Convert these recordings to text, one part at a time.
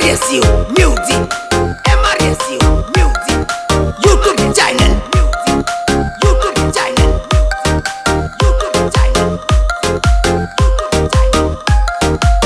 MRSU Music MRSU Music YouTube channel Music YouTube channel YouTube channel YouTube channel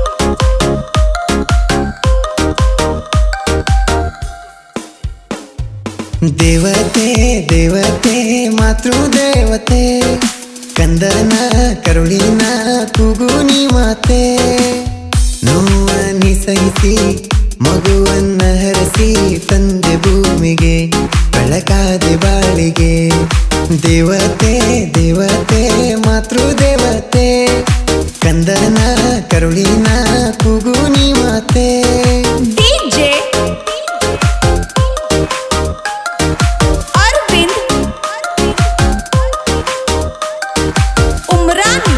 ದೇವತೆ ದೇವತೆ ಮಾತೃ ದೇವತೆ ಕಂದನ ಕರುಳಿನ ಕೂಗುನಿ ಮಾತೆ ನೋವನಿ ಸಹಿಸಿ ಮಗುವನ್ನ ಹರಸಿ ತಂದೆ ಭೂಮಿಗೆ ಬೆಳಕಾದೆ ಬಾಳಿಗೆ ದೇವತೆ ದೇವತೆ ಮಾತೃ ದೇವತೆ ಕಂದನ ಕರುಳಿನ ಕೂಗುನಿ ಮಾತೆ DJ Arvind Umrani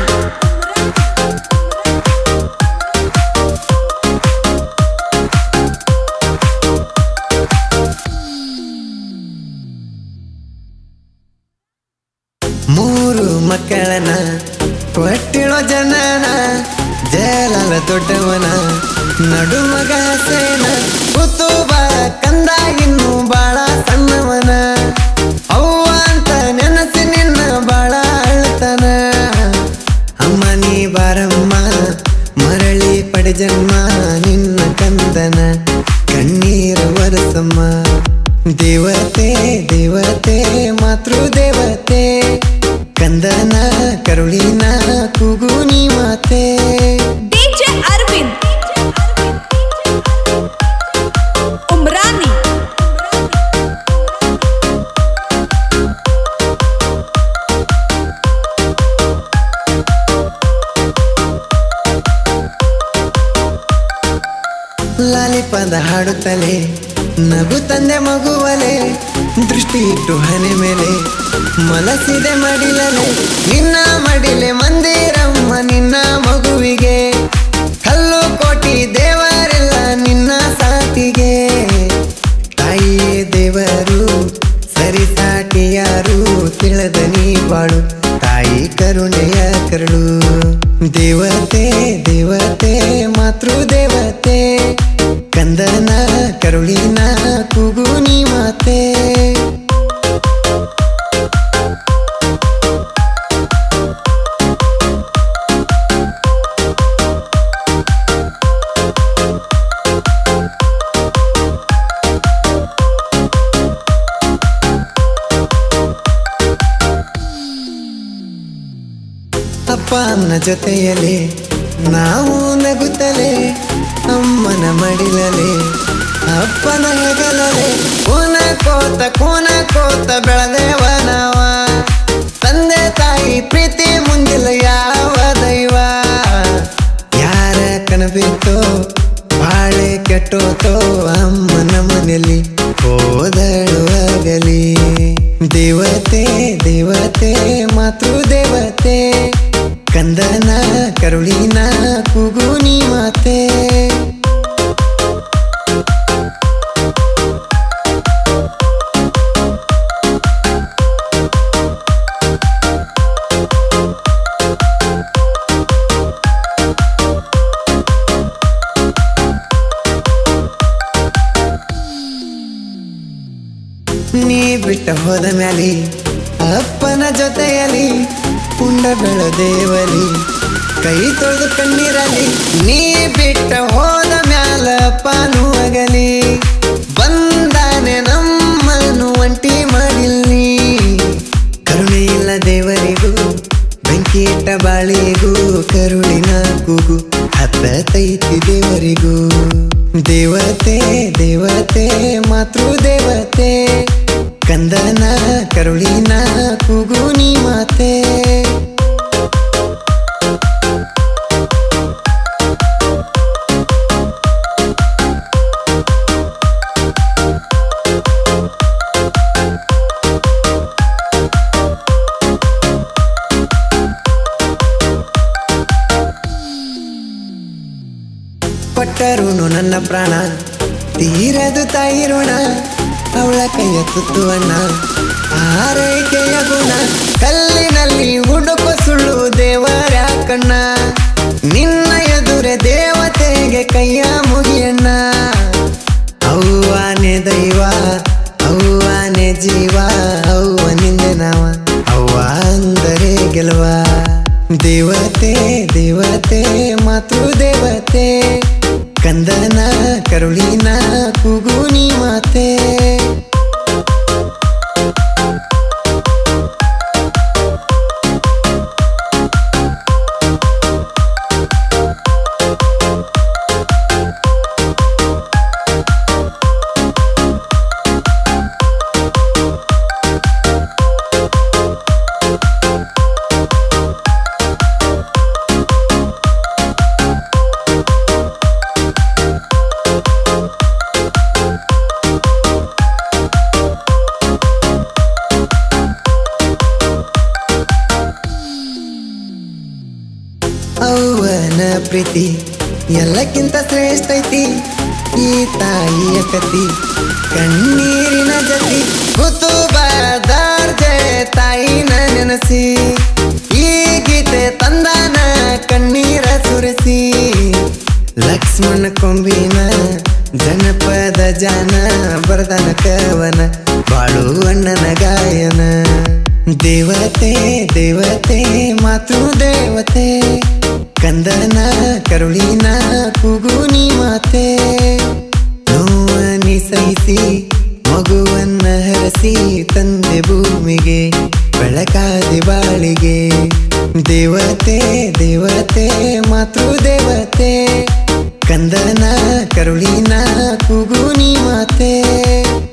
ಮೂರು ಮಕ್ಕಳನ ಕೊಟ್ಟಿಳೋ ಜನನ ಜಯಲಾಲ ದೊಡ್ಡವನ ನಡು ಮಗ ಸೇನ ಕುತುಬ ಕಂದ ಇನ್ನು ಬಾಳ ಸಣ್ಣವನ ಅವ್ವ ಅಂತ ನೆನಸಿ ನಿನ್ನ ಬಾಳ ಅಳ್ತನ ಅಮ್ಮ ನೀ ಬಾರಮ್ಮ ಮರಳಿ ಪಡೆ ಜನ್ಮ ನಿನ್ನ ಕಂದನ ಕಣ್ಣೀರು ವರಸಮ್ಮ ದೇವತೆ ದೇವತೆ ಮಾತೃ ದೇವತೆ ಕಂದನ ಕರುಳಿನ ಕೂಗುನಿ ಮಾತೆ DJ Arvind Umrani ಲಾಲಿಪದ ಹಾಡುತ್ತಲೇ ನಗು ತಂದೆ ಮಗುವಲೆ ದೃಷ್ಟಿ ಇಟ್ಟು ಹನೆ ಮೇಲೆ ಮಲಸಿದೆ ಮಡಿಲಲೆ ನಿನ್ನ ಮಡಿಲೆ ಮಂದಿರಮ್ಮ ನಿನ್ನ ಮಗುವಿಗೆ ಕಲ್ಲು ಕೋಟಿ ದೇವರೆಲ್ಲ ನಿನ್ನ ಸಾಟಿಗೆ ತಾಯಿಯೇ ದೇವರು ಸರಿ ಸಾಟಿ ಯಾರು ತಿಳದ ನೀ ಬಾಳು ತಾಯಿ ಕರುಣೆಯ ಕರುಳು ದೇವತೆ ದೇವತೆ ಮಾತೃ ದೇವತೆ ಕಂದನ ಕರುಳಿನ ಕೂಗುನಿ ಮಾತೆ ಅಪ್ಪನ ಜೊತೆಯಲ್ಲಿ ನಾವು ನಗುತ್ತಲೇ ಅಮ್ಮನ ಮಡಿಲಲೆ ಅಪ್ಪನ ಹೆಗಲಲೆ ಕೋನ ಕೋತ ಕೋನ ಕೋತ ಬೆಳೆದೇವ ನಾವ ತಂದೆ ತಾಯಿ ಪ್ರೀತಿ ಮುಂದಿಲ್ಲ ಯಾವ ದೈವ ಯಾರ ಕಣಬಿತ್ತೋ ಬಾಳೆ ಕೆಟ್ಟೋತೋ ಅಮ್ಮನ ಮನೆಯಲ್ಲಿ ಹೋದಳುವಾಗಲಿ ದೇವತೆ ದೇವತೆ ಮಾತೃ ದೇವತೆ ಕಂದನ ಕರುಳಿನ ಕೂಗುನಿ ಮಾತೆ ನೀ ಬಿಟ್ಟ ಹೋದ ಮ್ಯಾಲಿ ಅಪ್ಪನ ಜೊತೆಯಲ್ಲಿ ಪುಂಡ ಬೆಳದೇವಲಿ ಕೈ ತೊಳೆದು ಕಣ್ಣೀರಲಿ ನೀ ಬಿಟ್ಟ ಹೋದ ಮ್ಯಾಲ ಅಪ್ಪನು ಅಗಲಿ ಬಂದಾನೆ ನಮ್ಮನ್ನು ಒಂಟಿ ಮಾಡಿಲ್ಲಿ ಕರುಣೆ ಇಲ್ಲ ದೇವರಿಗೂ ಬೆಂಕಿ ಇಟ್ಟ ಬಾಳಿಗೂ ಕರುಳಿನ ಕೂಗು ಹತ್ತೈತಿ ದೇವರಿಗೂ ದೇವತೆ ದೇವತೆ ಮಾತೃ ದೇವತೆ ಕಂದನ ಕರುಳಿನ ಕೂಗುನಿ ಮಾತೆ ಕೊಟ್ಟರುನು ನನ್ನ ಪ್ರಾಣ ತೀರದು ತಾಯಿ ಋಣ ಅವಳ ಕೈಯ ತುತ್ತುವಣ್ಣ ಆರೈಕೆಯ ಗುಣ ಕಲ್ಲಿನಲ್ಲಿ ಹುಡುಕು ಸುಳ್ಳು ದೇವರ ಕಣ್ಣ ನಿನ್ನ ಎದುರೆ ದೇವತೆಗೆ ಕೈಯ ಮುಗಿಯಣ್ಣ ಕಂದನ ಕರುಳಿನ ಕೂಗುನಿ ಮಾತೆ ಅವನ ಪ್ರೀತಿ ಎಲ್ಲಕ್ಕಿಂತ ಶ್ರೇಷ್ಠ ಐತಿ ಈ ತಾಯಿಯ ಕತಿ ಕಣ್ಣೀರಿನ ಜತಿ ಕುತುಬದಾರ್ಜೆ ತಾಯಿನ ನೆನಸಿ ಈ ಗೀತೆ ತಂದಾನ ಕಣ್ಣೀರ ಸುರಿಸಿ ಲಕ್ಷ್ಮಣ ಕೊಂಬಿನ ಜನಪದ ಜಾನ ಬರದನ ಕವನ ಬಾಳು ಅಣ್ಣನ ಗಾಯನ ದೇವತೆ ದೇವತೆ ಮಾತೃ ದೇವತೆ ಕಂದನ ಕರುಳಿನ ಕೂಗುನಿ ಮಾತೆ ನೋವನಿ ಸಹಿಸಿ ಮಗುವನ್ನ ಹರಸಿ ತಂದೆ ಭೂಮಿಗೆ ಬೆಳಕಾದಿ ಬಾಳಿಗೆ ದೇವತೆ ದೇವತೆ ಮಾತೃ ದೇವತೆ ಕಂದನ ಕರುಳಿನ ಕೂಗುನಿ ಮಾತೆ